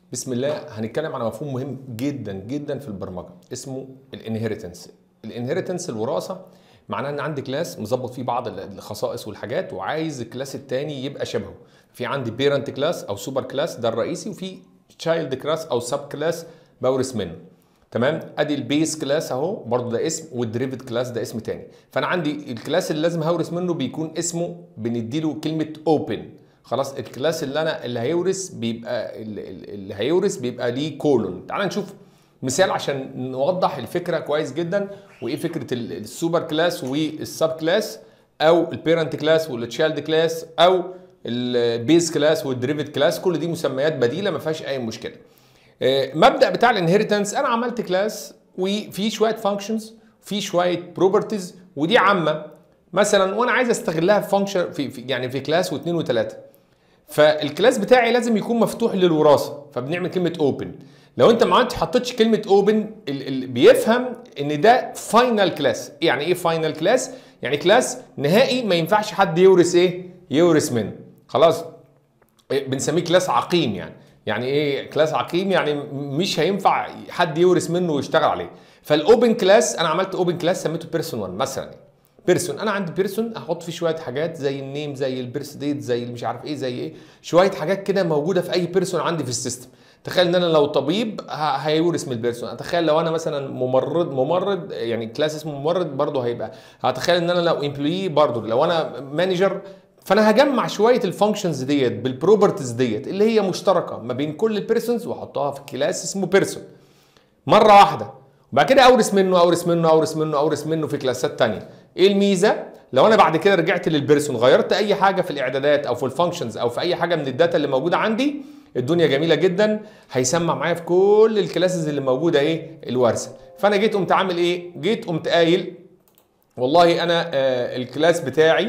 بسم الله هنتكلم عن مفهوم مهم جدا جدا في البرمجه اسمه الانهيرتنس الانهيرتنس الوراثه معناه ان عندي كلاس مظبط فيه بعض الخصائص والحاجات وعايز الكلاس الثاني يبقى شبهه في عندي بيرنت كلاس او سوبر كلاس ده الرئيسي وفي تشايلد كلاس او سب كلاس بورث منه تمام ادي البيس كلاس اهو برضه ده اسم والدريفد كلاس ده اسم تاني فانا عندي الكلاس اللي لازم هورث منه بيكون اسمه بنديله كلمه اوبن خلاص الكلاس اللي انا اللي هيورث بيبقى اللي هيورث بيبقى ليه كولون تعال نشوف مثال عشان نوضح الفكره كويس جدا وايه فكره السوبر كلاس والسب كلاس او البيرنت كلاس والتشايلد كلاس او البيز كلاس والدريفد كلاس كل دي مسميات بديله ما فيهاش اي مشكله مبدا بتاع الانهيرتنس انا عملت كلاس وفي شويه فانكشنز في شويه بروبرتيز ودي عامه مثلا وانا عايز استغلها في فانكشن في, في يعني في كلاس واثنين وثلاثه فالكلاس بتاعي لازم يكون مفتوح للوراثه فبنعمل كلمه اوبن لو انت ما عملتش حطيتش كلمه اوبن بيفهم ان ده فاينل كلاس يعني ايه فاينل كلاس يعني كلاس نهائي ما ينفعش حد يورث ايه يورث منه خلاص بنسميه كلاس عقيم يعني يعني ايه كلاس عقيم يعني مش هينفع حد يورث منه ويشتغل عليه فالاوبن كلاس انا عملت اوبن كلاس سميته بيرسون 1 مثلا بيرسون انا عندي بيرسون احط فيه شويه حاجات زي النيم زي البيرث ديت زي مش عارف ايه زي ايه شويه حاجات كده موجوده في اي بيرسون عندي في السيستم تخيل ان انا لو طبيب هيورث من البيرسون اتخيل لو انا مثلا ممرض ممرض يعني كلاس اسمه ممرض برضه هيبقى هتخيل ان انا لو امبلوي برضه لو انا مانجر فانا هجمع شويه الفانكشنز ديت بالبروبرتيز ديت اللي هي مشتركه ما بين كل البيرسونز واحطها في كلاس اسمه بيرسون مره واحده وبعد كده اورث منه اورث منه اورث منه اورث منه في كلاسات تانية ايه الميزه لو انا بعد كده رجعت للبيرسون غيرت اي حاجه في الاعدادات او في الفانكشنز او في اي حاجه من الداتا اللي موجوده عندي الدنيا جميله جدا هيسمع معايا في كل الكلاسز اللي موجوده ايه الورثه فانا جيت قمت عامل ايه جيت قمت قايل والله انا آه الكلاس بتاعي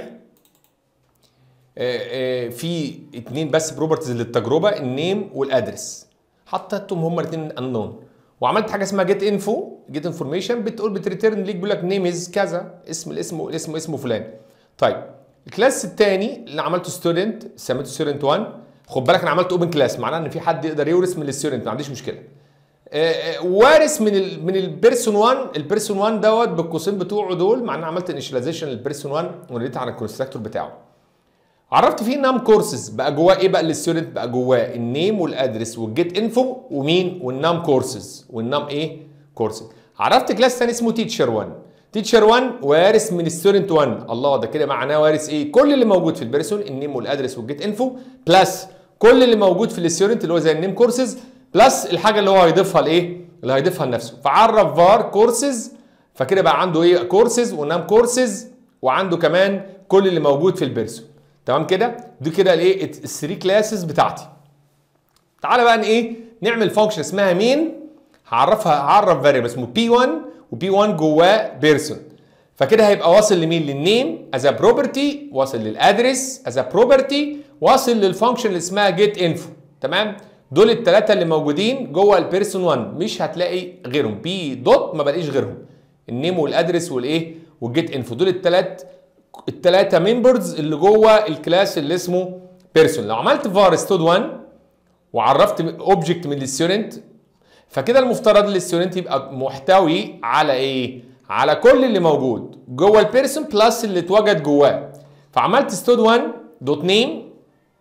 آه آه في اتنين بس بروبرتيز للتجربه النيم والادرس حطيتهم هما الاثنين انون وعملت حاجه اسمها جيت انفو جيت انفورميشن بتقول بتريتيرن ليك بيقول لك نيم از كذا اسم الاسم الاسم اسمه فلان طيب الكلاس الثاني اللي عملته ستودنت سميته ستودنت 1 خد بالك انا عملت اوبن كلاس معناه ان في حد يقدر يورث من الستودنت ما عنديش مشكله وارث من ال من البيرسون 1 البيرسون 1 دوت بالقوسين بتوعه دول معناه عملت انيشاليزيشن للبيرسون 1 وناديت على الكونستراكتور بتاعه عرفت فيه نام كورسز بقى جواه ايه بقى الستودنت بقى جواه النيم والادرس والجيت انفو ومين والنام كورسز والنام ايه كورسز عرفت كلاس ثاني اسمه تيتشر 1 تيتشر 1 وارث من ستودنت 1 الله ده كده معناه وارث ايه كل اللي موجود في البيرسون النيم والادرس والجيت انفو بلس كل اللي موجود في الستودنت اللي هو زي النيم كورسز بلس الحاجه اللي هو هيضيفها لايه اللي هيضيفها لنفسه فعرف فار كورسز فكده بقى عنده ايه كورسز ونام كورسز وعنده كمان كل اللي موجود في البيرسون تمام كده دي كده الايه الثري كلاسز بتاعتي تعالى بقى ايه نعمل فانكشن اسمها مين هعرفها هعرف فاريبل اسمه بي 1 وبي 1 جواه بيرسون فكده هيبقى واصل لمين للنيم از بروبرتي واصل للادرس از بروبرتي واصل للفانكشن اللي اسمها جيت انفو تمام دول الثلاثه اللي موجودين جوه البيرسون 1 مش هتلاقي غيرهم بي دوت ما بلاقيش غيرهم النيم والادرس والايه والجيت انفو دول الثلاث الثلاثه ممبرز اللي جوه الكلاس اللي اسمه بيرسون لو عملت فار ستود 1 وعرفت اوبجكت من الستودنت فكده المفترض الستودنت يبقى محتوي على ايه على كل اللي موجود جوه البيرسون بلس اللي اتوجد جواه فعملت ستود 1 دوت نيم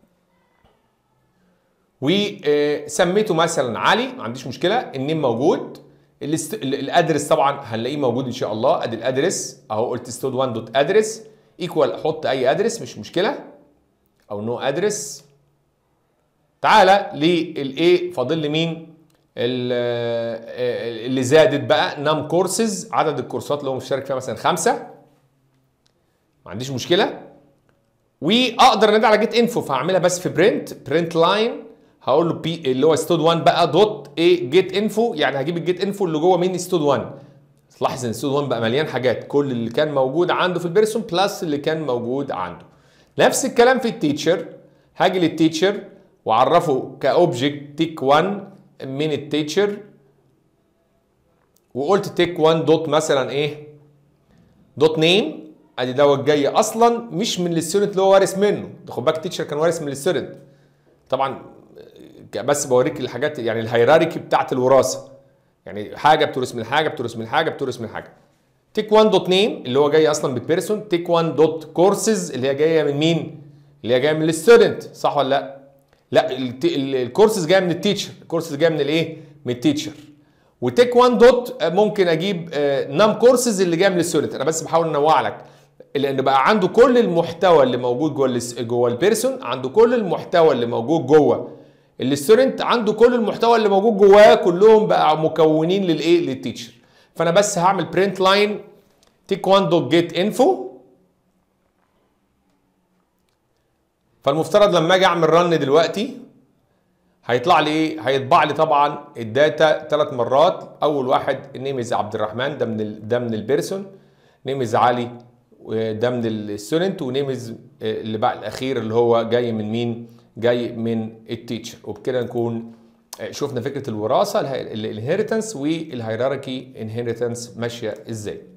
وسميته مثلا علي ما عنديش مشكله النيم موجود الادرس طبعا هنلاقيه موجود ان شاء الله ادي الادرس اهو قلت ستود 1 دوت ادرس ايكوال احط اي ادرس مش مشكله او نو no ادرس تعالى للايه فاضل لي مين اللي زادت بقى نام كورسز عدد الكورسات اللي هو مشترك فيها مثلا خمسه ما عنديش مشكله واقدر انادي على جيت انفو فهعملها بس في برنت برنت لاين هقول له بي اللي هو ستود 1 بقى دوت ايه جيت انفو يعني هجيب الجيت انفو اللي جوه مني ستود 1 لاحظ ان ستود 1 بقى مليان حاجات كل اللي كان موجود عنده في البيرسون بلس اللي كان موجود عنده نفس الكلام في التيتشر هاجي للتيتشر واعرفه كاوبجكت تيك 1 من التيتشر وقلت تيك 1 دوت مثلا ايه دوت نيم ادي دوت جاي اصلا مش من الستودنت اللي هو وارث منه ده خد بالك التيتشر كان وارث من الستودنت طبعا بس بوريك الحاجات يعني الهيراركي بتاعت الوراثه يعني حاجه بتورث من حاجه بتورث من حاجه بتورث من حاجه تيك 1 دوت نيم اللي هو جاي اصلا بالبيرسون تيك 1 دوت كورسز اللي هي جايه من مين اللي هي جايه من الستودنت صح ولا لا لا الكورسز جايه من التيتشر الكورسز جايه من الايه من التيتشر وتيك 1 دوت ممكن اجيب نام كورسز اللي جايه من الستودنت انا بس بحاول انوع لك لان بقى عنده كل المحتوى اللي موجود جوه جوه البيرسون عنده كل المحتوى اللي موجود جوه الستودنت عنده كل المحتوى اللي موجود جواه كلهم بقى مكونين للايه للتيتشر فانا بس هعمل برنت لاين تيك 1 دوت جيت انفو فالمفترض لما اجي اعمل رن دلوقتي هيطلع لي ايه هيطبع لي طبعا الداتا ثلاث مرات اول واحد نيمز عبد الرحمن ده من ال... ده من البيرسون نيمز علي ده من الستودنت ونيمز اللي بقى الاخير اللي هو جاي من مين جاي من التيتشر وبكده نكون شفنا فكره الوراثه الانهيرتنس والهيراركي انهيرتنس ماشيه ازاي